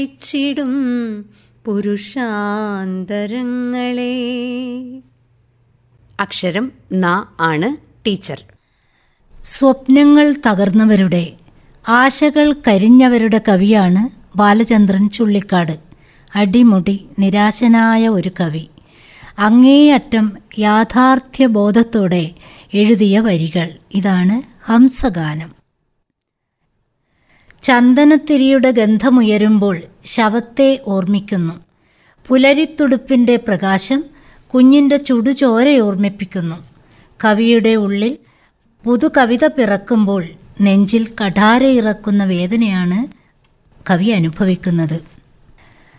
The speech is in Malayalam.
ിടും പുരുഷാന്തരങ്ങളെ അക്ഷരം ന ആണ് ടീച്ചർ സ്വപ്നങ്ങൾ തകർന്നവരുടെ ആശകൾ കരിഞ്ഞവരുടെ കവിയാണ് ബാലചന്ദ്രൻ ചുള്ളിക്കാട് അടിമുടി നിരാശനായ ഒരു കവി അങ്ങേയറ്റം യാഥാർത്ഥ്യബോധത്തോടെ എഴുതിയ വരികൾ ഇതാണ് ഹംസഗാനം ചന്ദനത്തിരിയുടെ ഗന്ധമുയരുമ്പോൾ ശവത്തെ ഓർമ്മിക്കുന്നു പുലരിത്തുടുപ്പിൻ്റെ പ്രകാശം കുഞ്ഞിൻ്റെ ചുടുചോരയോർമ്മിപ്പിക്കുന്നു കവിയുടെ ഉള്ളിൽ പുതുകവിത പിറക്കുമ്പോൾ നെഞ്ചിൽ കഠാരയിറക്കുന്ന വേദനയാണ് കവി അനുഭവിക്കുന്നത്